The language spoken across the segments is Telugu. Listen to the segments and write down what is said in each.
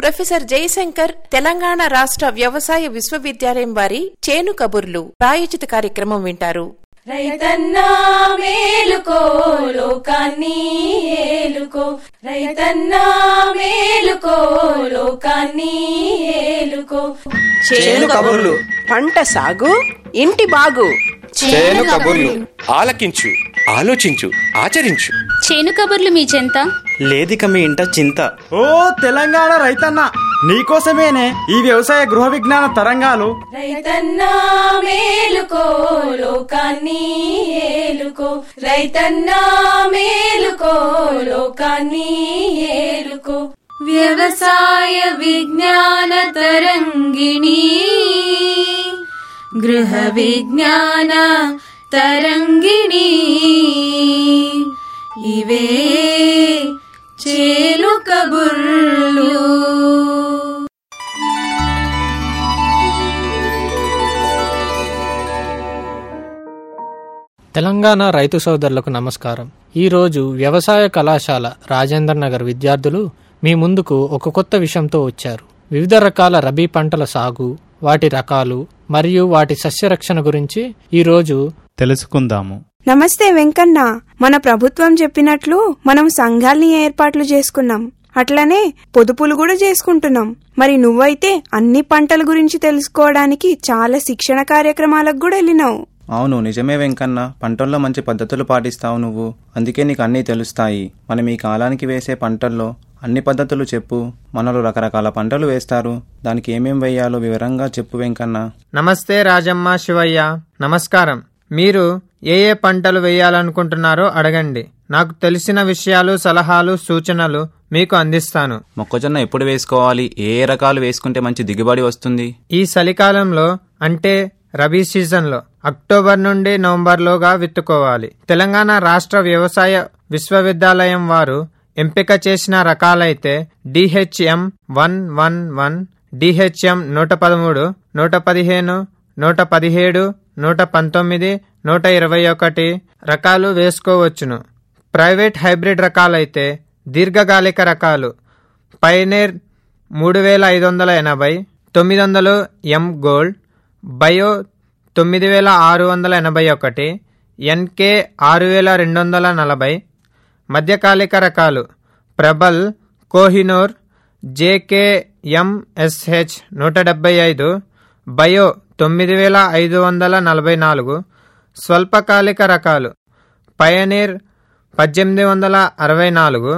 ప్రొఫెసర్ జయశంకర్ తెలంగాణ రాష్ట్ర వ్యవసాయ విశ్వవిద్యాలయం వారి చేను కబుర్లు ప్రాయోజిత కార్యక్రమం వింటారు రైతన్నా మేలుకో లోకాన్ని ఏలుకో రైతన్నా మేలుకో లోకాన్ని ఏలుకో చేను కబుర్లు పంట సాగు ఇంటి బాగు చేను కబుర్లు ఆలకించు ఆలోచించు ఆచరించు చేను కబుర్లు మీ చెంత లేదిక మీ ఇంట చింత ఓ తెలంగాణ రైతన్న నీకోసమేనే ఈ వ్యవసాయ గృహ విజ్ఞాన తరంగాలు రైతన్నా మేలుకో లోకాన్ని ఏలుకో రైతన్నా మేలుకో లోకాన్ని ఏలుకో వ్యవసాయ విజ్ఞాన తరంగిణి గృహ విజ్ఞాన తరంగిణి ఇవే చేలు కబుర్లు తెలంగాణ రైతు సోదరులకు నమస్కారం ఈరోజు వ్యవసాయ కళాశాల రాజేంద్ర నగర్ విద్యార్థులు మీ ముందుకు ఒక కొత్త విషయంతో వచ్చారు వివిధ రకాల రబీ పంటల సాగు వాటి రకాలు మరియు వాటి సస్యరక్షణ గురించి ఈరోజు తెలుసుకుందాము నమస్తే వెంకన్న మన ప్రభుత్వం చెప్పినట్లు మనం సంఘాల్ని ఏర్పాట్లు చేసుకున్నాం అట్లనే పొదుపులు కూడా చేసుకుంటున్నాం మరి నువ్వైతే అన్ని పంటల గురించి తెలుసుకోవడానికి చాలా శిక్షణ కార్యక్రమాలకు కూడా వెళ్ళినావు అవును నిజమే వెంకన్న పంటల్లో మంచి పద్ధతులు పాటిస్తావు నువ్వు అందుకే నీకు అన్నీ తెలుస్తాయి మనం ఈ కాలానికి వేసే పంటల్లో అన్ని పద్ధతులు చెప్పు మనలో రకరకాల పంటలు వేస్తారు దానికి ఏమేం వేయాలో వివరంగా చెప్పు వెంకన్న నమస్తే రాజమ్మ శివయ్య నమస్కారం మీరు ఏ ఏ పంటలు వేయాలనుకుంటున్నారో అడగండి నాకు తెలిసిన విషయాలు సలహాలు సూచనలు మీకు అందిస్తాను మొక్కజొన్న ఎప్పుడు వేసుకోవాలి ఏ ఏ రకాలు వేసుకుంటే మంచి దిగుబడి వస్తుంది ఈ చలికాలంలో అంటే రబీ సీజన్లో అక్టోబర్ నుండి నవంబర్లోగా విత్తుకోవాలి తెలంగాణ రాష్ట్ర వ్యవసాయ విశ్వవిద్యాలయం వారు ఎంపిక చేసిన రకాలైతే DHM one one one DHM నూట పదమూడు నూట పదిహేను నూట పదిహేడు నూట పంతొమ్మిది నూట ఇరవై ఒకటి రకాలు వేసుకోవచ్చును ప్రైవేట్ హైబ్రిడ్ రకాలైతే దీర్ఘకాలిక రకాలు పైనేర్ మూడు వేల ఐదు వందల ఎనభై తొమ్మిది వందలు ఎం గోల్డ్ బయో తొమ్మిది వేల ఆరు వందల ఎనభై ఒకటి ఎన్కే ఆరు వేల రెండు వందల నలభై మధ్యకాలిక రకాలు ప్రబల్ కోహినూర్ జేకేఎంఎస్హెచ్ నూట డెబ్బై ఐదు బయో తొమ్మిది వేల ఐదు వందల నలభై నాలుగు స్వల్పకాలిక రకాలు పయనీర్ పద్దెనిమిది వందల అరవై నాలుగు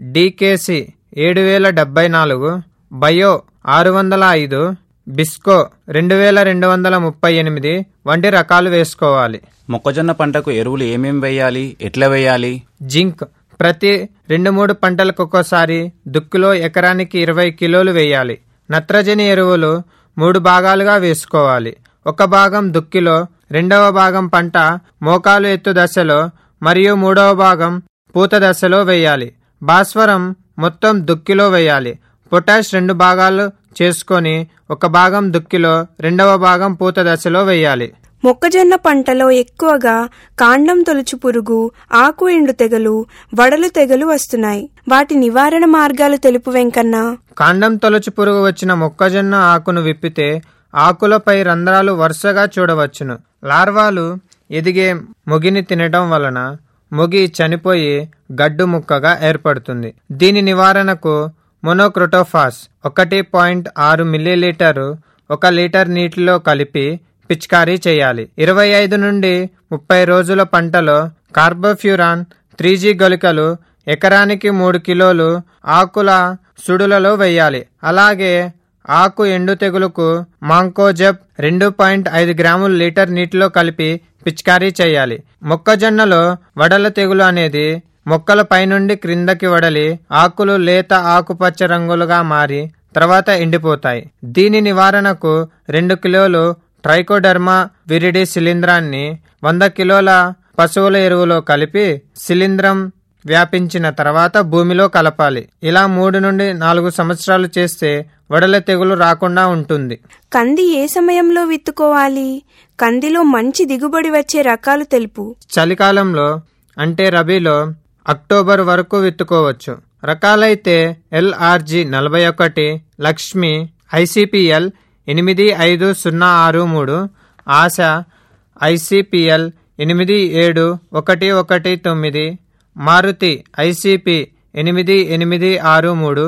డీకేసి ఏడు వేల డెబ్బై నాలుగు బయో ఆరు వందల ఐదు బిస్కో రెండు వేల రెండు వందల ముప్పై ఎనిమిది వంటి రకాలు వేసుకోవాలి మొక్కజొన్న పంటకు ఎరువులు ఏమేం వేయాలి ఎట్లా వేయాలి జింక్ ప్రతి రెండు మూడు పంటలకు ఒక్కోసారి దుక్కులో ఎకరానికి ఇరవై కిలోలు వేయాలి నత్రజని ఎరువులు మూడు భాగాలుగా వేసుకోవాలి ఒక భాగం దుక్కిలో రెండవ భాగం పంట మోకాలు ఎత్తు దశలో మరియు మూడవ భాగం పూత దశలో వేయాలి భాస్వరం మొత్తం దుక్కిలో వేయాలి పొటాష్ రెండు భాగాలు చేసుకొని ఒక భాగం దుక్కిలో రెండవ భాగం పూత దశలో వేయాలి మొక్కజొన్న పంటలో ఎక్కువగా కాండం తొలుచు పురుగు ఆకు ఎండు తెగలు వడలు తెగలు వస్తున్నాయి వాటి నివారణ మార్గాలు తెలుపు వెంకన్న కాండం తొలచు పురుగు వచ్చిన మొక్కజొన్న ఆకును విప్పితే ఆకులపై రంధ్రాలు వరుసగా చూడవచ్చును లార్వాలు ఎదిగే మొగిని తినడం వలన మొగి చనిపోయి గడ్డు ముక్కగా ఏర్పడుతుంది దీని నివారణకు మొనోక్రోటోఫాస్ ఒకటి పాయింట్ ఆరు మిల్లీలీటరు ఒక లీటర్ నీటిలో కలిపి పిచికారీ చేయాలి ఇరవై ఐదు నుండి ముప్పై రోజుల పంటలో కార్బోఫ్యూరాన్ త్రీ జీ గొలికలు ఎకరానికి మూడు కిలోలు ఆకుల సుడులలో వేయాలి అలాగే ఆకు ఎండు తెగులుకు మాంకోజబ్ రెండు పాయింట్ ఐదు గ్రాములు లీటర్ నీటిలో కలిపి పిచికారీ చేయాలి మొక్కజొన్నలో వడల తెగులు అనేది మొక్కల పైనుండి క్రిందకి వడలి ఆకులు లేత ఆకుపచ్చ రంగులుగా మారి తర్వాత ఎండిపోతాయి దీని నివారణకు రెండు కిలోలు ట్రైకోడర్మా విరిడి శిలీంధ్రాన్ని వంద కిలోల పశువుల ఎరువులో కలిపి శిలీంధ్రం వ్యాపించిన తర్వాత భూమిలో కలపాలి ఇలా మూడు నుండి నాలుగు సంవత్సరాలు చేస్తే వడల తెగులు రాకుండా ఉంటుంది కంది ఏ సమయంలో విత్తుకోవాలి కందిలో మంచి దిగుబడి వచ్చే రకాలు తెలుపు చలికాలంలో అంటే రబీలో అక్టోబర్ వరకు విత్తుకోవచ్చు రకాలైతే ఎల్ఆర్జి నలభై ఒకటి లక్ష్మి ఐసిపిఎల్ ఎనిమిది ఐదు సున్నా ఆరు మూడు ఆశ ఐసిపిఎల్ ఎనిమిది ఏడు ఒకటి ఒకటి తొమ్మిది మారుతి ఐసిపి ఎనిమిది ఎనిమిది ఆరు మూడు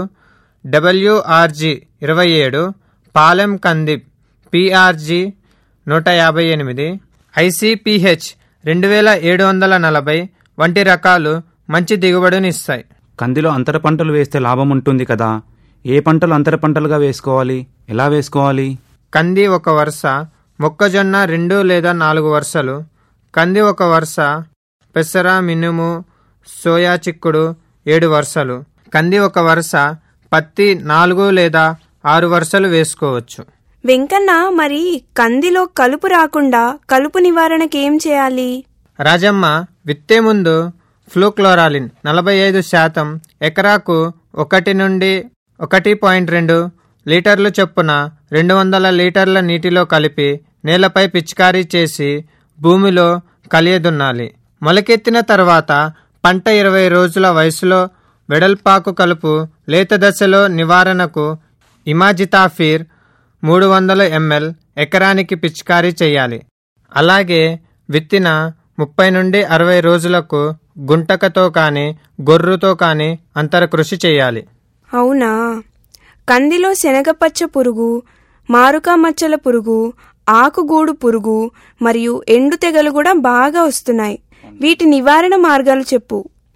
డబ్ల్యూఆర్జి ఇరవై ఏడు పాలెం కందిప్ పిఆర్జి నూట యాభై ఎనిమిది ఐసిపిహెచ్ రెండు వేల ఏడు వందల నలభై వంటి రకాలు మంచి దిగుబడినిస్తాయి కందిలో అంతర పంటలు వేస్తే లాభం ఉంటుంది కదా ఏ పంటలు అంతర పంటలుగా వేసుకోవాలి ఎలా వేసుకోవాలి కంది ఒక వరుస మొక్కజొన్న రెండు లేదా నాలుగు వరుసలు కంది ఒక వరుస పెసర మినుము సోయా చిక్కుడు ఏడు వరుసలు కంది ఒక వరుస పత్తి నాలుగు లేదా ఆరు వరుసలు వేసుకోవచ్చు వెంకన్న మరి కందిలో కలుపు రాకుండా కలుపు నివారణకి ఏం చేయాలి రాజమ్మ విత్తే ముందు ఫ్లూక్లోరాలిన్ నలభై ఐదు శాతం ఎకరాకు ఒకటి నుండి ఒకటి పాయింట్ రెండు లీటర్లు చొప్పున రెండు వందల లీటర్ల నీటిలో కలిపి నేలపై పిచికారీ చేసి భూమిలో కలియదున్నాలి మొలకెత్తిన తర్వాత పంట ఇరవై రోజుల వయసులో వెడల్పాకు కలుపు లేత దశలో నివారణకు ఇమాజితాఫీర్ మూడు వందల ఎంఎల్ ఎకరానికి పిచికారీ చేయాలి అలాగే విత్తిన ముప్పై నుండి అరవై రోజులకు గుంటకతో కానీ గొర్రుతో కానీ అంతర కృషి చేయాలి అవునా కందిలో శనగపచ్చ పురుగు మారుకా మచ్చల పురుగు ఆకుగూడు పురుగు మరియు ఎండు తెగలు కూడా బాగా వస్తున్నాయి వీటి నివారణ మార్గాలు చెప్పు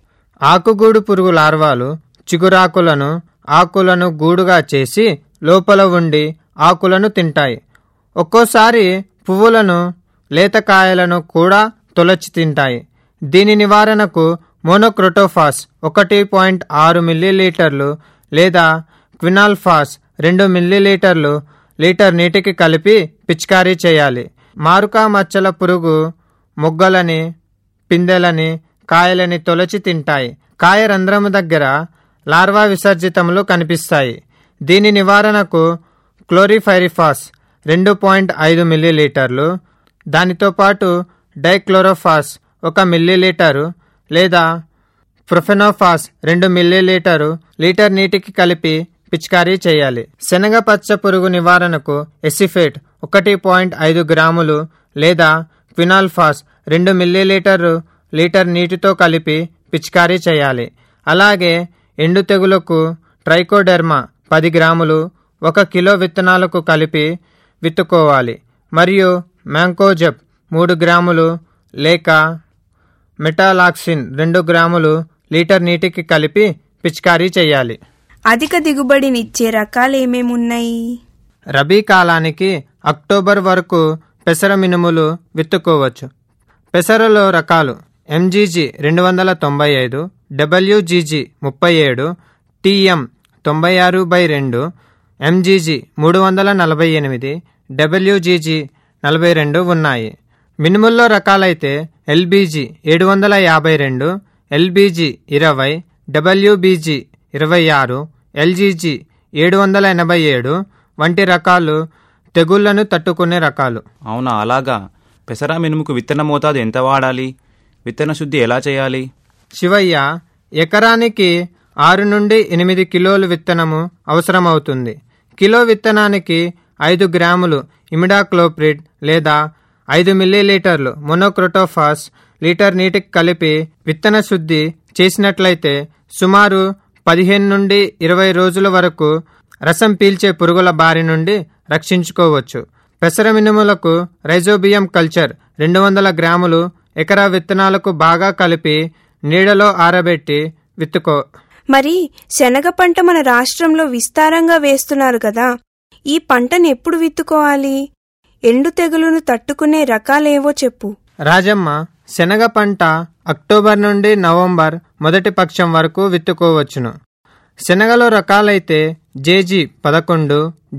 ఆకుగూడు పురుగు లార్వాలు చిగురాకులను ఆకులను గూడుగా చేసి లోపల ఉండి ఆకులను తింటాయి ఒక్కోసారి పువ్వులను లేతకాయలను కూడా తొలచి తింటాయి దీని నివారణకు మోనోక్రోటోఫాస్ ఒకటి పాయింట్ ఆరు మిల్లీలీటర్లు లేదా క్వినాల్ఫాస్ రెండు మిల్లీలీటర్లు లీటర్ నీటికి కలిపి పిచికారీ చేయాలి మారుకా మచ్చల పురుగు మొగ్గలని పిందెలని కాయలని తొలచి తింటాయి కాయ రంధ్రము దగ్గర లార్వా విసర్జితములు కనిపిస్తాయి దీని నివారణకు క్లోరిఫైరిఫాస్ రెండు పాయింట్ ఐదు మిల్లీలీటర్లు దానితో పాటు డైక్లోరోఫాస్ ఒక మిల్లీలీటరు లేదా ప్రొఫెనోఫాస్ రెండు మిల్లీలీటరు లీటర్ నీటికి కలిపి పిచికారీ చేయాలి శనగ పచ్చ పురుగు నివారణకు ఎసిఫేట్ ఒకటి పాయింట్ ఐదు గ్రాములు లేదా క్వినాల్ఫాస్ రెండు మిల్లీలీటరు లీటర్ నీటితో కలిపి పిచికారీ చేయాలి అలాగే ఎండు తెగులకు ట్రైకోడెర్మా పది గ్రాములు ఒక కిలో విత్తనాలకు కలిపి విత్తుకోవాలి మరియు మ్యాంకోజెప్ మూడు గ్రాములు లేక మెటాలాక్సిన్ రెండు గ్రాములు లీటర్ నీటికి కలిపి పిచికారీ చేయాలి అధిక దిగుబడినిచ్చే రకాలు ఏమేమున్నాయి రబీ కాలానికి అక్టోబర్ వరకు పెసర మినుములు విత్తుకోవచ్చు పెసరలో రకాలు ఎంజీజీ రెండు వందల తొంభై ఐదు డబ్ల్యూజీజీ ముప్పై ఏడు టీఎం తొంభై ఆరు బై రెండు ఎంజీజీ మూడు వందల నలభై ఎనిమిది డబ్ల్యూజీజీ నలభై రెండు ఉన్నాయి మినుముల్లో రకాలైతే ఎల్బీజీ ఏడు వందల యాభై రెండు ఎల్బీజీ ఇరవై డబ్ల్యూబీజీ ఇరవై ఆరు ఎల్జీజీ ఏడు వందల ఎనభై ఏడు వంటి రకాలు తెగుళ్లను తట్టుకునే రకాలు అవునా అలాగా పెసరా మినుముకు విత్తన మోతాదు ఎంత వాడాలి విత్తన శుద్ధి ఎలా చేయాలి శివయ్య ఎకరానికి ఆరు నుండి ఎనిమిది కిలోలు విత్తనము అవసరమవుతుంది కిలో విత్తనానికి ఐదు గ్రాములు ఇమిడాక్లోప్రిడ్ లేదా ఐదు మిల్లీలీటర్లు మొనోక్రోటోఫాస్ లీటర్ నీటికి కలిపి విత్తన శుద్ధి చేసినట్లయితే సుమారు పదిహేను నుండి ఇరవై రోజుల వరకు రసం పీల్చే పురుగుల బారి నుండి రక్షించుకోవచ్చు పెసర మినుములకు రైజోబియం కల్చర్ రెండు వందల గ్రాములు ఎకరా విత్తనాలకు బాగా కలిపి నీడలో ఆరబెట్టి విత్తుకో మరి శనగ పంట మన రాష్ట్రంలో విస్తారంగా వేస్తున్నారు కదా ఈ పంటను ఎప్పుడు విత్తుకోవాలి ఎండు తెగులును తట్టుకునే రకాలేవో చెప్పు రాజమ్మ శనగ పంట అక్టోబర్ నుండి నవంబర్ మొదటి పక్షం వరకు విత్తుకోవచ్చును శనగలో రకాలైతే జేజీ పదకొండు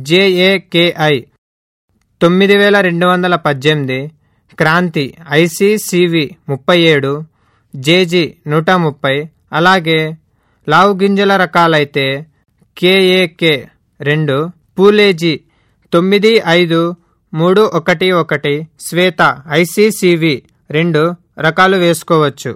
జేఏకేఐ తొమ్మిది వేల రెండు వందల పద్దెనిమిది క్రాంతి ఐసీసీవి ముప్పై ఏడు జేజీ నూట ముప్పై అలాగే లావు గింజల రకాలైతే కేఏకే రెండు పూలేజీ తొమ్మిది ఐదు మూడు ఒకటి ఒకటి శ్వేత ఐసీసీవి రెండు రకాలు వేసుకోవచ్చు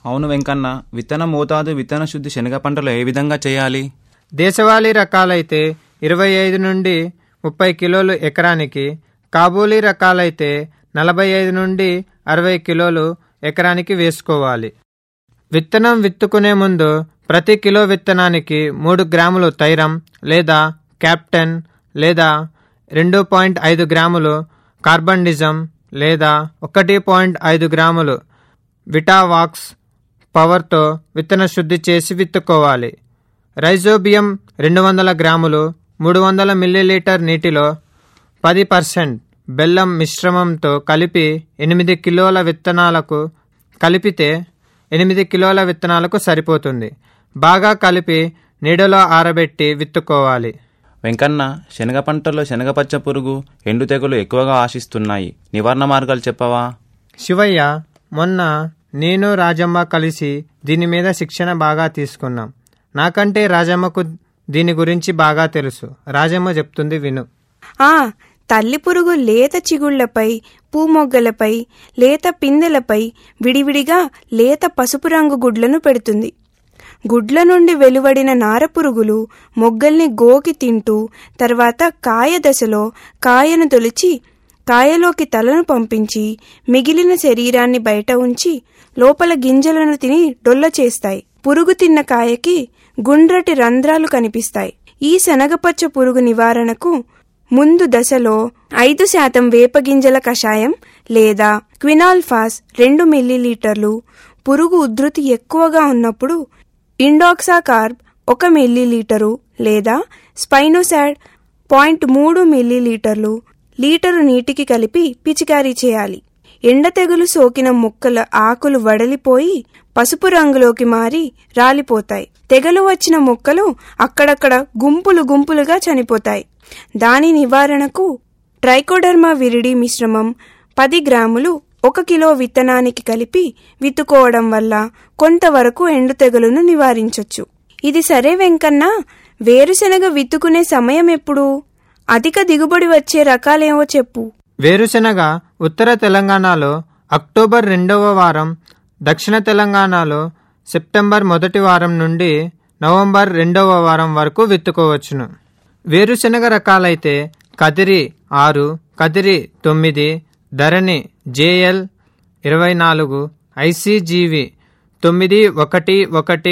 అవును వెంకన్న విత్తన మోతాదు విత్తన శుద్ధి శనగ పంటలు ఏ విధంగా చేయాలి దేశవాళీ రకాలైతే ఇరవై ఐదు నుండి ముప్పై కిలోలు ఎకరానికి కాబూలీ రకాలైతే నలభై ఐదు నుండి అరవై కిలోలు ఎకరానికి వేసుకోవాలి విత్తనం విత్తుకునే ముందు ప్రతి కిలో విత్తనానికి మూడు గ్రాములు తైరం లేదా క్యాప్టెన్ లేదా రెండు పాయింట్ ఐదు గ్రాములు కార్బండిజం లేదా ఒకటి పాయింట్ ఐదు గ్రాములు విటావాక్స్ పవర్తో విత్తన శుద్ధి చేసి విత్తుకోవాలి రైజోబియం రెండు వందల గ్రాములు మూడు వందల మిల్లీలీటర్ నీటిలో పది పర్సెంట్ బెల్లం మిశ్రమంతో కలిపి ఎనిమిది కిలోల విత్తనాలకు కలిపితే ఎనిమిది కిలోల విత్తనాలకు సరిపోతుంది బాగా కలిపి నీడలో ఆరబెట్టి విత్తుకోవాలి వెంకన్న శనగ పంటల్లో శనగపచ్చ పురుగు ఎండు తెగులు ఎక్కువగా ఆశిస్తున్నాయి నివారణ మార్గాలు చెప్పవా శివయ్య మొన్న నేను రాజమ్మ కలిసి దీని మీద శిక్షణ బాగా తీసుకున్నాం నాకంటే రాజమ్మకు దీని గురించి బాగా తెలుసు రాజమ్మ చెప్తుంది విను ఆ తల్లి పురుగు లేత చిగుళ్లపై పూమొగ్గలపై లేత పిందెలపై విడివిడిగా లేత పసుపు రంగు గుడ్లను పెడుతుంది గుడ్ల నుండి వెలువడిన నారపురుగులు మొగ్గల్ని గోకి తింటూ తర్వాత కాయ దశలో కాయను తొలిచి కాయలోకి తలను పంపించి మిగిలిన శరీరాన్ని బయట ఉంచి లోపల గింజలను తిని డొల్ల చేస్తాయి పురుగు తిన్న కాయకి గుండ్రటి రంధ్రాలు కనిపిస్తాయి ఈ శనగపచ్చ పురుగు నివారణకు ముందు దశలో ఐదు శాతం వేపగింజల కషాయం లేదా క్వినాల్ఫాస్ రెండు మిల్లీలీటర్లు పురుగు ఉధృతి ఎక్కువగా ఉన్నప్పుడు ఇండాక్సాకార్బ్ ఒక మిల్లీలీటరు లేదా స్పైనోసాడ్ పాయింట్ మూడు మిల్లీలీటర్లు లీటరు నీటికి కలిపి పిచికారీ చేయాలి ఎండ తెగులు సోకిన మొక్కల ఆకులు వడలిపోయి పసుపు రంగులోకి మారి రాలిపోతాయి తెగలు వచ్చిన మొక్కలు అక్కడక్కడ గుంపులు గుంపులుగా చనిపోతాయి దాని నివారణకు ట్రైకోడర్మా విరిడి మిశ్రమం పది గ్రాములు ఒక కిలో విత్తనానికి కలిపి విత్తుకోవడం వల్ల కొంతవరకు ఎండు తెగులును నివారించొచ్చు ఇది సరే వెంకన్న వేరుశెనగ విత్తుకునే సమయం ఎప్పుడు అధిక దిగుబడి వచ్చే రకాలేవో చెప్పు వేరుశెనగ ఉత్తర తెలంగాణలో అక్టోబర్ రెండవ వారం దక్షిణ తెలంగాణలో సెప్టెంబర్ మొదటి వారం నుండి నవంబర్ రెండవ వారం వరకు విత్తుకోవచ్చును వేరుశెనగ రకాలైతే కదిరి ఆరు కదిరి తొమ్మిది ధరణి జేఎల్ ఇరవై నాలుగు ఐసీజీవి తొమ్మిది ఒకటి ఒకటి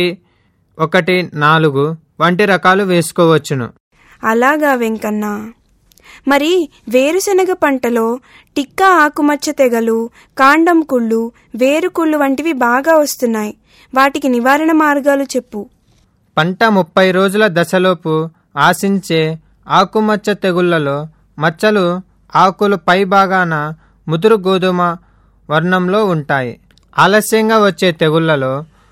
ఒకటి నాలుగు వంటి రకాలు వేసుకోవచ్చును అలాగా వెంకన్న మరి వేరుశెనగ పంటలో టిక్కా ఆకుమచ్చ తెగలు కాండం కుళ్ళు వేరుకుళ్ళు వంటివి బాగా వస్తున్నాయి వాటికి నివారణ మార్గాలు చెప్పు పంట ముప్పై రోజుల దశలోపు ఆశించే ఆకుమచ్చ తెగుళ్లలో మచ్చలు ఆకులు పై భాగాన ముదురు గోధుమ వర్ణంలో ఉంటాయి ఆలస్యంగా వచ్చే తెగుళ్లలో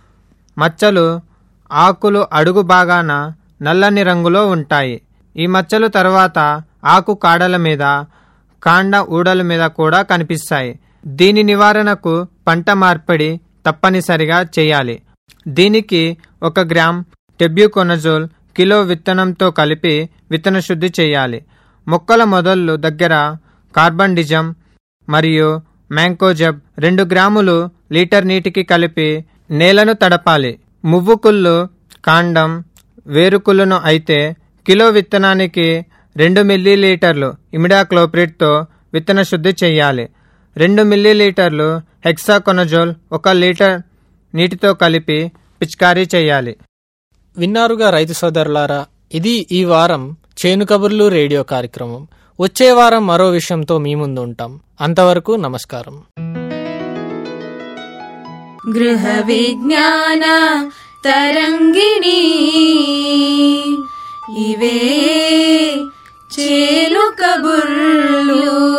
మచ్చలు ఆకులు అడుగు భాగాన నల్లని రంగులో ఉంటాయి ఈ మచ్చలు తర్వాత ఆకు కాడల మీద కాండ ఊడల మీద కూడా కనిపిస్తాయి దీని నివారణకు పంట మార్పిడి తప్పనిసరిగా చేయాలి దీనికి ఒక గ్రామ్ టెబ్యూకొనజోల్ కిలో విత్తనంతో కలిపి విత్తన శుద్ధి చేయాలి మొక్కల మొదళ్ళు దగ్గర కార్బండిజం మరియు మ్యాంకోజబ్ రెండు గ్రాములు లీటర్ నీటికి కలిపి నేలను తడపాలి మువ్వుకుళ్ళు కాండం వేరుకుళ్ళను అయితే కిలో విత్తనానికి రెండు మిల్లీలీటర్లు ఇమిడాక్లోప్రిడ్తో విత్తన శుద్ధి చేయాలి రెండు మిల్లీలీటర్లు హెక్సాకొనజోల్ ఒక లీటర్ నీటితో కలిపి పిచికారీ చేయాలి విన్నారుగా రైతు సోదరులారా ఇది ఈ వారం చేను కబుర్లు రేడియో కార్యక్రమం వచ్చే వారం మరో విషయంతో మీ ముందు ఉంటాం అంతవరకు నమస్కారం గృహ విజ్ఞాన తరంగిణి ఇవే చేలు కబుర్లు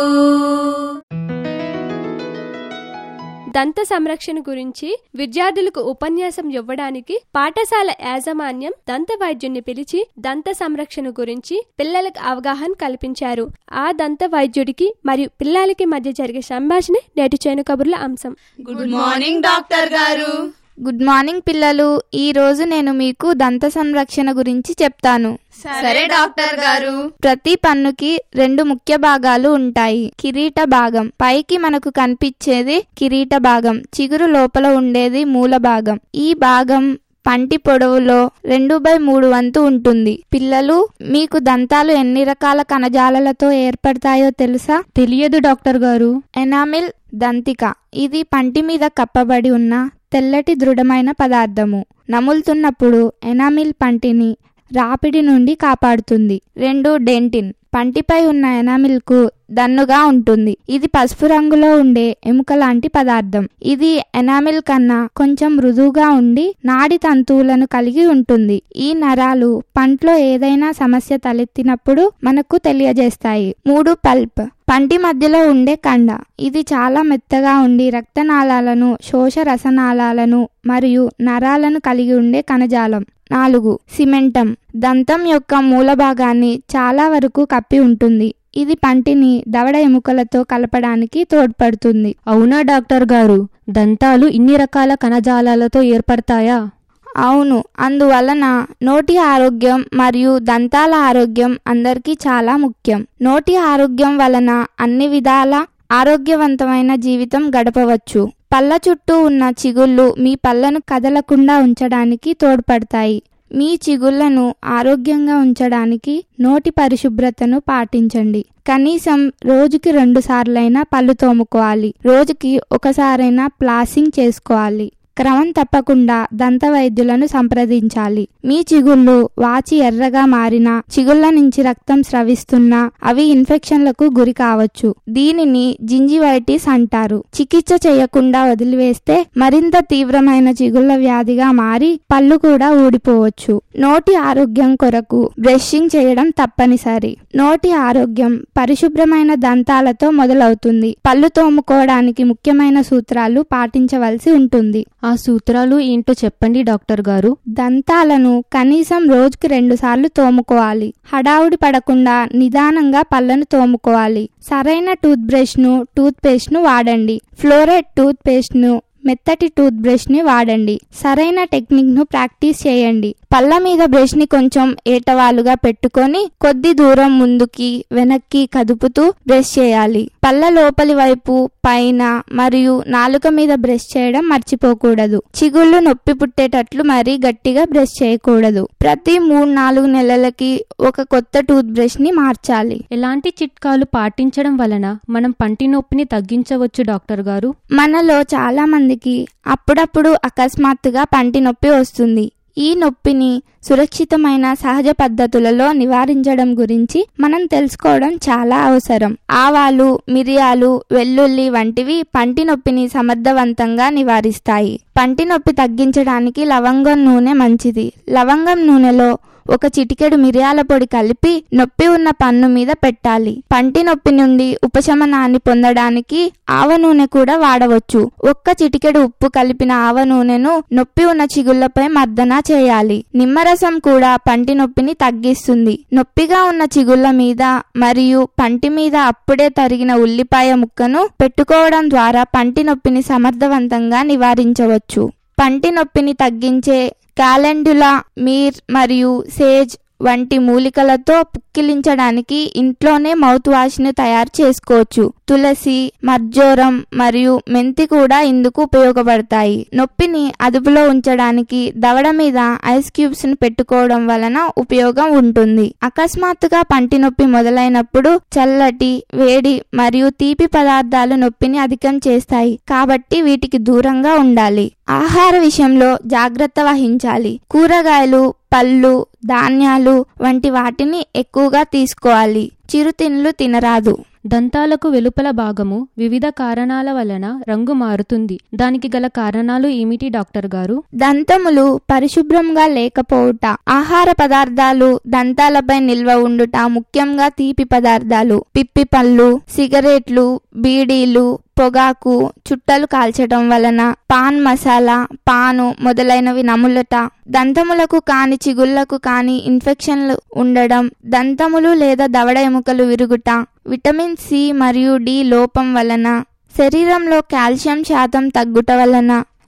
దంత సంరక్షణ గురించి విద్యార్థులకు ఉపన్యాసం ఇవ్వడానికి పాఠశాల యాజమాన్యం దంత వైద్యుని పిలిచి దంత సంరక్షణ గురించి పిల్లలకు అవగాహన కల్పించారు ఆ దంత వైద్యుడికి మరియు పిల్లలకి మధ్య జరిగే సంభాషణ నేటి చేను కబుర్ల అంశం గుడ్ మార్నింగ్ డాక్టర్ గారు గుడ్ మార్నింగ్ పిల్లలు ఈ రోజు నేను మీకు దంత సంరక్షణ గురించి చెప్తాను సరే డాక్టర్ గారు ప్రతి పన్నుకి రెండు ముఖ్య భాగాలు ఉంటాయి కిరీట భాగం పైకి మనకు కనిపించేది కిరీట భాగం చిగురు లోపల ఉండేది మూల భాగం ఈ భాగం పంటి పొడవులో రెండు బై మూడు వంతు ఉంటుంది పిల్లలు మీకు దంతాలు ఎన్ని రకాల కణజాలాలతో ఏర్పడతాయో తెలుసా తెలియదు డాక్టర్ గారు ఎనామిల్ దంతిక ఇది పంటి మీద కప్పబడి ఉన్న తెల్లటి దృఢమైన పదార్థము నములుతున్నప్పుడు ఎనామిల్ పంటిని రాపిడి నుండి కాపాడుతుంది రెండు డెంటిన్ పంటిపై ఉన్న ఎనామిల్కు దన్నుగా ఉంటుంది ఇది పసుపు రంగులో ఉండే ఎముక లాంటి పదార్థం ఇది ఎనామిల్ కన్నా కొంచెం మృదువుగా ఉండి నాడి తంతువులను కలిగి ఉంటుంది ఈ నరాలు పంట్లో ఏదైనా సమస్య తలెత్తినప్పుడు మనకు తెలియజేస్తాయి మూడు పల్ప్ పంటి మధ్యలో ఉండే కండ ఇది చాలా మెత్తగా ఉండి రక్తనాళాలను శోష రసనాళాలను మరియు నరాలను కలిగి ఉండే కణజాలం నాలుగు సిమెంటం దంతం యొక్క మూల భాగాన్ని చాలా వరకు కప్పి ఉంటుంది ఇది పంటిని దవడ ఎముకలతో కలపడానికి తోడ్పడుతుంది అవునా డాక్టర్ గారు దంతాలు ఇన్ని రకాల కణజాలాలతో ఏర్పడతాయా అవును అందువలన నోటి ఆరోగ్యం మరియు దంతాల ఆరోగ్యం అందరికీ చాలా ముఖ్యం నోటి ఆరోగ్యం వలన అన్ని విధాల ఆరోగ్యవంతమైన జీవితం గడపవచ్చు పళ్ళ చుట్టూ ఉన్న చిగుళ్ళు మీ పళ్ళను కదలకుండా ఉంచడానికి తోడ్పడతాయి మీ చిగుళ్లను ఆరోగ్యంగా ఉంచడానికి నోటి పరిశుభ్రతను పాటించండి కనీసం రోజుకి రెండు సార్లైనా పళ్ళు తోముకోవాలి రోజుకి ఒకసారైనా ప్లాసింగ్ చేసుకోవాలి క్రమం తప్పకుండా దంత వైద్యులను సంప్రదించాలి మీ చిగుళ్ళు వాచి ఎర్రగా మారినా చిగుళ్ళ నుంచి రక్తం స్రవిస్తున్నా అవి ఇన్ఫెక్షన్లకు గురి కావచ్చు దీనిని జింజివైటిస్ అంటారు చికిత్స చేయకుండా వదిలివేస్తే మరింత తీవ్రమైన చిగుళ్ళ వ్యాధిగా మారి పళ్ళు కూడా ఊడిపోవచ్చు నోటి ఆరోగ్యం కొరకు బ్రషింగ్ చేయడం తప్పనిసరి నోటి ఆరోగ్యం పరిశుభ్రమైన దంతాలతో మొదలవుతుంది పళ్ళు తోముకోవడానికి ముఖ్యమైన సూత్రాలు పాటించవలసి ఉంటుంది ఆ సూత్రాలు ఏంటో చెప్పండి డాక్టర్ గారు దంతాలను కనీసం రోజుకి రెండు సార్లు తోముకోవాలి హడావుడి పడకుండా నిదానంగా పళ్ళను తోముకోవాలి సరైన టూత్ బ్రష్ ను టూత్ పేస్ట్ ను వాడండి ఫ్లోరైడ్ టూత్ పేస్ట్ ను మెత్తటి టూత్ బ్రష్ ని వాడండి సరైన టెక్నిక్ ను ప్రాక్టీస్ చేయండి పళ్ళ మీద బ్రష్ ని కొంచెం ఏటవాలుగా పెట్టుకొని కొద్ది దూరం ముందుకి వెనక్కి కదుపుతూ బ్రష్ చేయాలి పళ్ళ లోపలి వైపు పైన మరియు నాలుక మీద బ్రష్ చేయడం మర్చిపోకూడదు చిగుళ్ళు నొప్పి పుట్టేటట్లు మరీ గట్టిగా బ్రష్ చేయకూడదు ప్రతి మూడు నాలుగు నెలలకి ఒక కొత్త టూత్ బ్రష్ ని మార్చాలి ఎలాంటి చిట్కాలు పాటించడం వలన మనం పంటి నొప్పిని తగ్గించవచ్చు డాక్టర్ గారు మనలో చాలా మందికి అప్పుడప్పుడు అకస్మాత్తుగా పంటి నొప్పి వస్తుంది ఈ నొప్పిని సురక్షితమైన సహజ పద్ధతులలో నివారించడం గురించి మనం తెలుసుకోవడం చాలా అవసరం ఆవాలు మిరియాలు వెల్లుల్లి వంటివి పంటి నొప్పిని సమర్థవంతంగా నివారిస్తాయి పంటి నొప్పి తగ్గించడానికి లవంగం నూనె మంచిది లవంగం నూనెలో ఒక చిటికెడు మిరియాల పొడి కలిపి నొప్పి ఉన్న పన్ను మీద పెట్టాలి పంటి నొప్పి నుండి ఉపశమనాన్ని పొందడానికి ఆవ నూనె కూడా వాడవచ్చు ఒక్క చిటికెడు ఉప్పు కలిపిన ఆవ నూనెను నొప్పి ఉన్న చిగుళ్లపై మర్దన చేయాలి నిమ్మరసం కూడా పంటి నొప్పిని తగ్గిస్తుంది నొప్పిగా ఉన్న చిగుళ్ల మీద మరియు పంటి మీద అప్పుడే తరిగిన ఉల్లిపాయ ముక్కను పెట్టుకోవడం ద్వారా పంటి నొప్పిని సమర్థవంతంగా నివారించవచ్చు పంటి నొప్పిని తగ్గించే క్యాలెండులా మీర్ మరియు సేజ్ వంటి మూలికలతో పుక్కిలించడానికి ఇంట్లోనే మౌత్ వాష్ ని తయారు చేసుకోవచ్చు తులసి మర్జోరం మరియు మెంతి కూడా ఇందుకు ఉపయోగపడతాయి నొప్పిని అదుపులో ఉంచడానికి దవడ మీద ఐస్ క్యూబ్స్ ని పెట్టుకోవడం వలన ఉపయోగం ఉంటుంది అకస్మాత్తుగా పంటి నొప్పి మొదలైనప్పుడు చల్లటి వేడి మరియు తీపి పదార్థాలు నొప్పిని అధికం చేస్తాయి కాబట్టి వీటికి దూరంగా ఉండాలి ఆహార విషయంలో జాగ్రత్త వహించాలి కూరగాయలు పళ్ళు ధాన్యాలు వంటి వాటిని ఎక్కువగా తీసుకోవాలి చిరుతిండ్లు తినరాదు దంతాలకు వెలుపల భాగము వివిధ కారణాల వలన రంగు మారుతుంది దానికి గల కారణాలు ఏమిటి డాక్టర్ గారు దంతములు పరిశుభ్రంగా లేకపోవుట ఆహార పదార్థాలు దంతాలపై నిల్వ ఉండుట ముఖ్యంగా తీపి పదార్థాలు పిప్పి పళ్ళు సిగరెట్లు బీడీలు పొగాకు చుట్టలు కాల్చడం వలన పాన్ మసాలా పాను మొదలైనవి నములట దంతములకు కాని చిగుళ్లకు కాని ఇన్ఫెక్షన్లు ఉండడం దంతములు లేదా దవడ ఎముకలు విరుగుట విటమిన్ సి మరియు డి లోపం వలన శరీరంలో కాల్షియం శాతం తగ్గుట వలన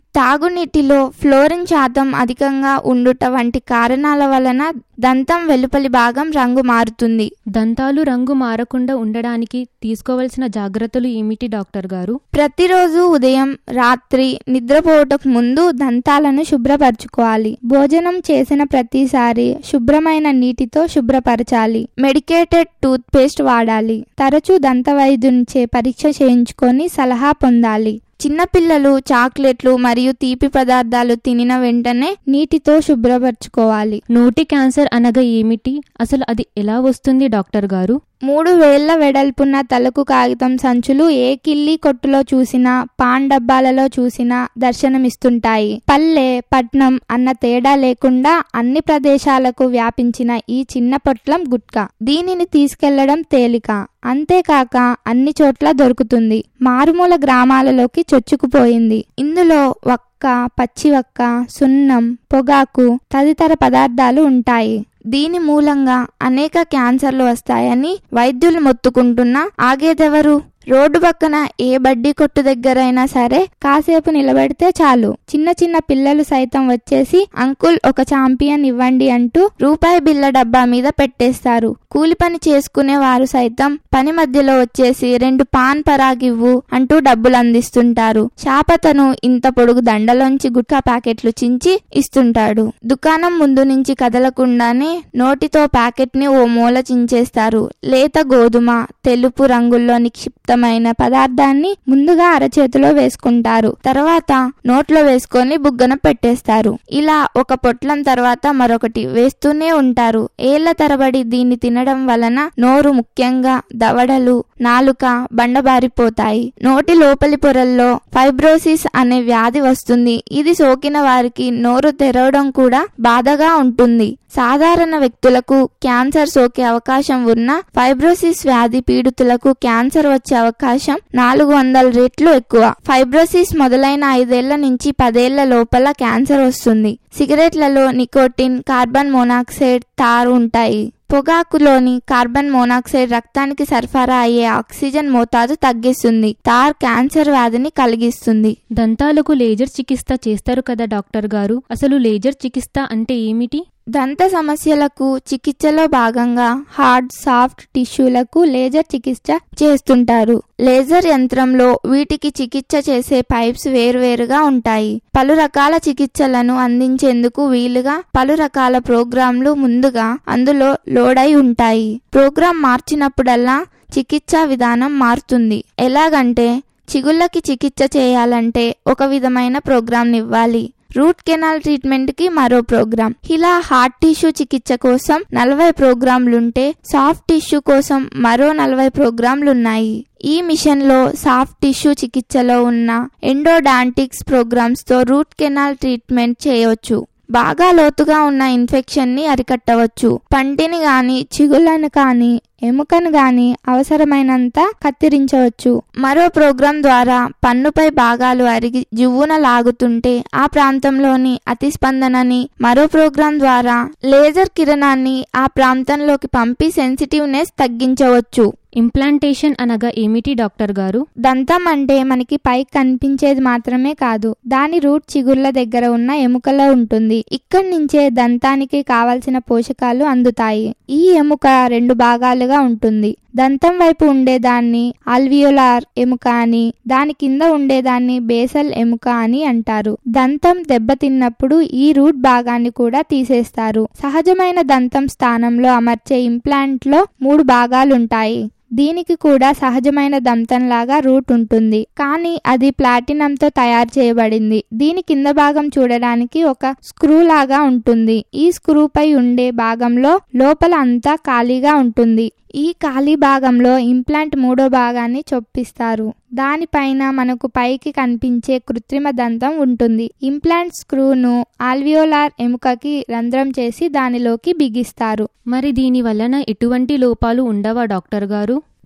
తాగునీటిలో ఫ్లోరిన్ శాతం అధికంగా ఉండుట వంటి కారణాల వలన దంతం వెలుపలి భాగం రంగు మారుతుంది దంతాలు రంగు మారకుండా ఉండడానికి తీసుకోవలసిన జాగ్రత్తలు ఏమిటి డాక్టర్ గారు ప్రతిరోజు ఉదయం రాత్రి నిద్రపోవటకు ముందు దంతాలను శుభ్రపరచుకోవాలి భోజనం చేసిన ప్రతిసారి శుభ్రమైన నీటితో శుభ్రపరచాలి మెడికేటెడ్ టూత్ పేస్ట్ వాడాలి తరచూ దంత వైద్యునిచే పరీక్ష చేయించుకొని సలహా పొందాలి చిన్నపిల్లలు చాక్లెట్లు మరియు తీపి పదార్థాలు తినిన వెంటనే నీటితో శుభ్రపరచుకోవాలి నోటి క్యాన్సర్ అనగా ఏమిటి అసలు అది ఎలా వస్తుంది డాక్టర్ గారు మూడు వేళ్ల వెడల్పున్న తలకు కాగితం సంచులు ఏ కిల్లి కొట్టులో చూసినా పాన్ డబ్బాలలో చూసినా దర్శనమిస్తుంటాయి పల్లె పట్నం అన్న తేడా లేకుండా అన్ని ప్రదేశాలకు వ్యాపించిన ఈ చిన్న పొట్లం గుట్కా దీనిని తీసుకెళ్లడం తేలిక అంతేకాక అన్ని చోట్ల దొరుకుతుంది మారుమూల గ్రామాలలోకి చొచ్చుకుపోయింది ఇందులో వక్క పచ్చివక్క సున్నం పొగాకు తదితర పదార్థాలు ఉంటాయి దీని మూలంగా అనేక క్యాన్సర్లు వస్తాయని వైద్యులు మొత్తుకుంటున్నా ఆగేదెవరు రోడ్డు పక్కన ఏ బడ్డీ కొట్టు దగ్గరైనా సరే కాసేపు నిలబెడితే చాలు చిన్న చిన్న పిల్లలు సైతం వచ్చేసి అంకుల్ ఒక చాంపియన్ ఇవ్వండి అంటూ రూపాయి బిల్ల డబ్బా మీద పెట్టేస్తారు కూలి పని చేసుకునే వారు సైతం పని మధ్యలో వచ్చేసి రెండు పాన్ పరాగివ్వు అంటూ డబ్బులు అందిస్తుంటారు శాపతను ఇంత పొడుగు దండలోంచి గుట్కా ప్యాకెట్లు చించి ఇస్తుంటాడు దుకాణం ముందు నుంచి కదలకుండానే నోటితో ప్యాకెట్ ని ఓ మూల చించేస్తారు లేత గోధుమ తెలుపు రంగుల్లో నిక్షిప్తమైన పదార్థాన్ని ముందుగా అరచేతిలో వేసుకుంటారు తర్వాత నోట్లో వేసుకొని బుగ్గన పెట్టేస్తారు ఇలా ఒక పొట్లం తర్వాత మరొకటి వేస్తూనే ఉంటారు ఏళ్ల తరబడి దీన్ని తినడం వలన నోరు ముఖ్యంగా దవడలు నాలుక బండబారిపోతాయి నోటి లోపలి పొరల్లో ఫైబ్రోసిస్ అనే వ్యాధి వస్తుంది ఇది సోకిన వారికి నోరు తెరవడం కూడా బాధగా ఉంటుంది సాధారణ వ్యక్తులకు క్యాన్సర్ సోకే అవకాశం ఉన్న ఫైబ్రోసిస్ వ్యాధి పీడితులకు క్యాన్సర్ వచ్చే అవకాశం నాలుగు వందల రెట్లు ఎక్కువ ఫైబ్రోసిస్ మొదలైన ఐదేళ్ల నుంచి పదేళ్ల లోపల క్యాన్సర్ వస్తుంది సిగరెట్లలో నికోటిన్ కార్బన్ మోనాక్సైడ్ తారు ఉంటాయి పొగాకులోని కార్బన్ మోనాక్సైడ్ రక్తానికి సరఫరా అయ్యే ఆక్సిజన్ మోతాదు తగ్గిస్తుంది తార్ క్యాన్సర్ వ్యాధిని కలిగిస్తుంది దంతాలకు లేజర్ చికిత్స చేస్తారు కదా డాక్టర్ గారు అసలు లేజర్ చికిత్స అంటే ఏమిటి దంత సమస్యలకు చికిత్సలో భాగంగా హార్డ్ సాఫ్ట్ టిష్యూలకు లేజర్ చికిత్స చేస్తుంటారు లేజర్ యంత్రంలో వీటికి చికిత్స చేసే పైప్స్ వేరువేరుగా ఉంటాయి పలు రకాల చికిత్సలను అందించేందుకు వీలుగా పలు రకాల ప్రోగ్రాంలు ముందుగా అందులో లోడ్ అయి ఉంటాయి ప్రోగ్రాం మార్చినప్పుడల్లా చికిత్సా విధానం మారుతుంది ఎలాగంటే చిగుళ్ళకి చికిత్స చేయాలంటే ఒక విధమైన ప్రోగ్రాం ఇవ్వాలి రూట్ కెనాల్ ట్రీట్మెంట్ కి మరో ప్రోగ్రాం ఇలా హార్ట్ టిష్యూ చికిత్స కోసం నలభై ప్రోగ్రాంలుంటే సాఫ్ట్ టిష్యూ కోసం మరో నలభై ప్రోగ్రాంలున్నాయి ఈ మిషన్ లో సాఫ్ట్ టిష్యూ చికిత్సలో ఉన్న ఎండోడాంటిక్స్ ప్రోగ్రామ్స్ తో రూట్ కెనాల్ ట్రీట్మెంట్ చేయవచ్చు బాగా లోతుగా ఉన్న ఇన్ఫెక్షన్ ని అరికట్టవచ్చు పంటిని గాని చిగుళ్ళను కానీ ఎముకను గాని అవసరమైనంత కత్తిరించవచ్చు మరో ప్రోగ్రాం ద్వారా పన్నుపై భాగాలు అరిగి జువ్వున లాగుతుంటే ఆ ప్రాంతంలోని అతిస్పందనని మరో ప్రోగ్రాం ద్వారా లేజర్ కిరణాన్ని ఆ ప్రాంతంలోకి పంపి సెన్సిటివ్నెస్ తగ్గించవచ్చు ఇంప్లాంటేషన్ అనగా ఏమిటి డాక్టర్ గారు దంతం అంటే మనకి పై కనిపించేది మాత్రమే కాదు దాని రూట్ చిగుర్ల దగ్గర ఉన్న ఎముకలో ఉంటుంది ఇక్కడి నుంచే దంతానికి కావలసిన పోషకాలు అందుతాయి ఈ ఎముక రెండు భాగాలుగా ఉంటుంది దంతం వైపు ఉండేదాన్ని ఆల్వియోలార్ ఎముక అని దాని కింద ఉండేదాన్ని బేసల్ ఎముక అని అంటారు దంతం దెబ్బతిన్నప్పుడు ఈ రూట్ భాగాన్ని కూడా తీసేస్తారు సహజమైన దంతం స్థానంలో అమర్చే ఇంప్లాంట్ లో మూడు భాగాలుంటాయి దీనికి కూడా సహజమైన దంతంలాగా రూట్ ఉంటుంది కానీ అది ప్లాటినంతో తయారు చేయబడింది దీని కింద భాగం చూడడానికి ఒక స్క్రూ లాగా ఉంటుంది ఈ స్క్రూపై ఉండే భాగంలో లోపల అంతా ఖాళీగా ఉంటుంది ఈ ఖాళీ భాగంలో ఇంప్లాంట్ మూడో భాగాన్ని చొప్పిస్తారు దానిపైన మనకు పైకి కనిపించే కృత్రిమ దంతం ఉంటుంది ఇంప్లాంట్ స్క్రూను ఆల్వియోలార్ ఎముకకి రంధ్రం చేసి దానిలోకి బిగిస్తారు మరి దీని వలన ఎటువంటి లోపాలు ఉండవా డాక్టర్ గారు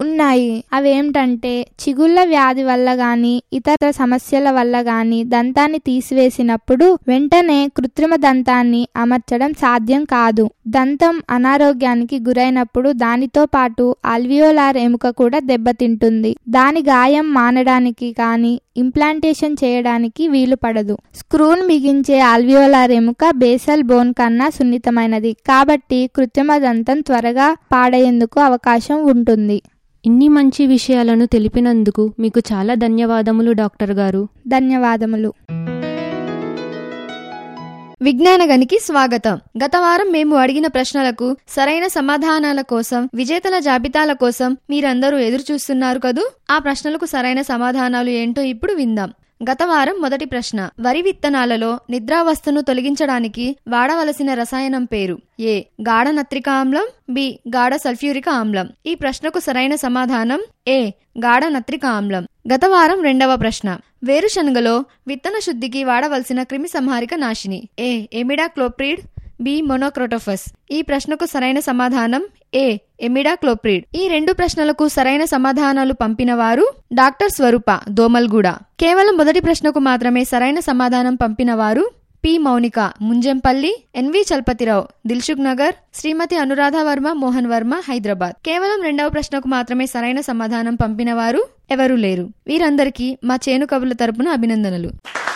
ఉన్నాయి అవేమిటంటే చిగుళ్ళ వ్యాధి వల్ల గాని ఇతర సమస్యల వల్ల గాని దంతాన్ని తీసివేసినప్పుడు వెంటనే కృత్రిమ దంతాన్ని అమర్చడం సాధ్యం కాదు దంతం అనారోగ్యానికి గురైనప్పుడు దానితో పాటు అల్వియోలార్ ఎముక కూడా దెబ్బతింటుంది దాని గాయం మానడానికి కానీ ఇంప్లాంటేషన్ చేయడానికి వీలు పడదు స్క్రూన్ బిగించే అల్వియోలార్ ఎముక బేసల్ బోన్ కన్నా సున్నితమైనది కాబట్టి కృత్రిమ దంతం త్వరగా పాడేందుకు అవకాశం ఉంటుంది ఇన్ని మంచి విషయాలను తెలిపినందుకు మీకు చాలా ధన్యవాదములు డాక్టర్ గారు ధన్యవాదములు విజ్ఞాన గనికి స్వాగతం గత వారం మేము అడిగిన ప్రశ్నలకు సరైన సమాధానాల కోసం విజేతల జాబితాల కోసం మీరందరూ ఎదురు చూస్తున్నారు కదూ ఆ ప్రశ్నలకు సరైన సమాధానాలు ఏంటో ఇప్పుడు విందాం గత వారం మొదటి ప్రశ్న వరి విత్తనాలలో నిద్రావస్థను తొలగించడానికి వాడవలసిన రసాయనం పేరు ఏ గాఢ నత్రిక ఆమ్లం బి గాఢ సల్ఫ్యూరిక ఆమ్లం ఈ ప్రశ్నకు సరైన సమాధానం ఏ గాఢ నత్రిక ఆమ్లం గత వారం రెండవ ప్రశ్న వేరుశనగలో విత్తన శుద్ధికి వాడవలసిన క్రిమి సంహారిక నాశిని ఏ ఎమిడా క్లోప్రిడ్ బి మొనోక్రోటోఫస్ ఈ ప్రశ్నకు సరైన సమాధానం ఏ ఎమిడా క్లోప్రిడ్ ఈ రెండు ప్రశ్నలకు సరైన సమాధానాలు పంపిన వారు డాక్టర్ స్వరూప దోమల్గూడ కేవలం మొదటి ప్రశ్నకు మాత్రమే సరైన సమాధానం పంపిన వారు P Mounika Munjampalli NV Chalapathirao Dilsukhnagar Shrimati Anuradha Varma Mohan Varma Hyderabad కేవలం రెండవ ప్రశ్నకు మాత్రమే సరైన సమాధానం పంపిన వారు ఎవరూ లేరు వీరందరికీ మా చేను కబుల తరపున అభినందనలు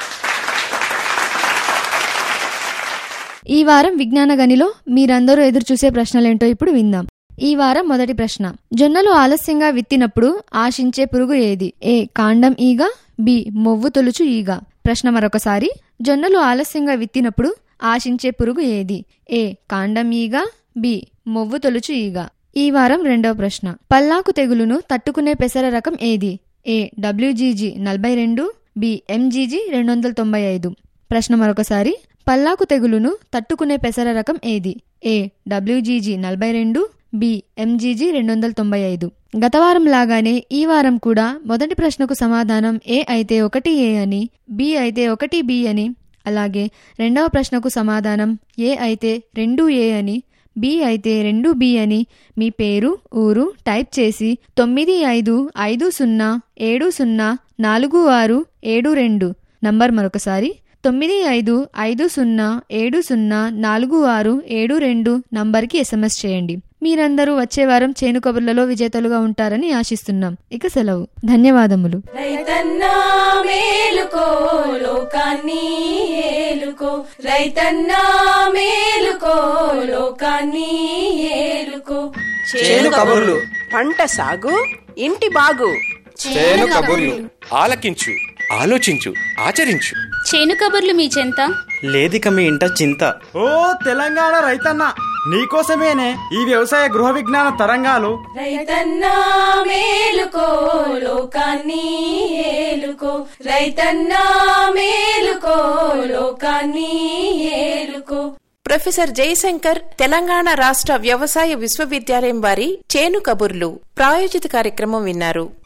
ఈ వారం విజ్ఞాన గనిలో మీరందరూ ఎదురు చూసే ప్రశ్నలేంటో ఇప్పుడు విందాం ఈ వారం మొదటి ప్రశ్న జొన్నలు ఆలస్యంగా విత్తినప్పుడు ఆశించే పురుగు ఏది ఏ కాండం ఈగ బి మొవ్వు తొలుచు ఈగ ప్రశ్న మరొకసారి జొన్నలు ఆలస్యంగా విత్తినప్పుడు ఆశించే పురుగు ఏది ఏ కాండం ఈగ బి మొవ్వు తొలుచు ఈగ ఈ వారం రెండవ ప్రశ్న పల్లాకు తెగులును తట్టుకునే పెసర రకం ఏది ఏ డబ్ల్యూజీజీ నలభై రెండు బి ఎంజీజీ రెండు వందల తొంభై ఐదు ప్రశ్న మరొకసారి పల్లాకు తెగులును తట్టుకునే పెసర రకం ఏది ఏ డబ్ల్యూజీజీ నలభై రెండు బి ఎంజీజీ రెండు వందల తొంభై ఐదు గత వారం లాగానే ఈ వారం కూడా మొదటి ప్రశ్నకు సమాధానం ఏ అయితే ఒకటి ఏ అని బి అయితే ఒకటి బి అని అలాగే రెండవ ప్రశ్నకు సమాధానం ఏ అయితే రెండు ఏ అని బి అయితే రెండు బి అని మీ పేరు ఊరు టైప్ చేసి తొమ్మిది ఐదు ఐదు సున్నా ఏడు సున్నా నాలుగు ఆరు ఏడు రెండు నంబర్ మరొకసారి తొమ్మిది ఐదు ఐదు సున్నా ఏడు సున్నా నాలుగు ఆరు ఏడు రెండు నంబర్కి ఎస్ఎంఎస్ చేయండి మీరందరూ వచ్చే వారం చేను కబుర్లలో విజేతలుగా ఉంటారని ఆశిస్తున్నాం ఇక సెలవు ధన్యవాదములు రైతన్నా మేలుకో లోకాన్ని ఏలుకో రైతన్నా మేలుకో లోకాన్ని ఏలుకో చేను కబుర్లు పంట సాగు ఇంటి బాగు చేను కబుర్లు ఆలకించు ఆలోచించు ఆచరించు చేను కబుర్లు మీ చెంత లేదిక మీ ఇంట చింత ఓ తెలంగాణ రైతన్న నీకోసమేనే ఈ వ్యవసాయ గృహ విజ్ఞాన తరంగాలు రైతన్నా మేలుకో లోకాన్ని ఏలుకో రైతన్నా మేలుకో లోకాన్ని ఏలుకో ప్రొఫెసర్ జయశంకర్ తెలంగాణ రాష్ట్ర వ్యవసాయ విశ్వవిద్యాలయం వారి చేను కబుర్లు ప్రాయోజిత కార్యక్రమం విన్నారు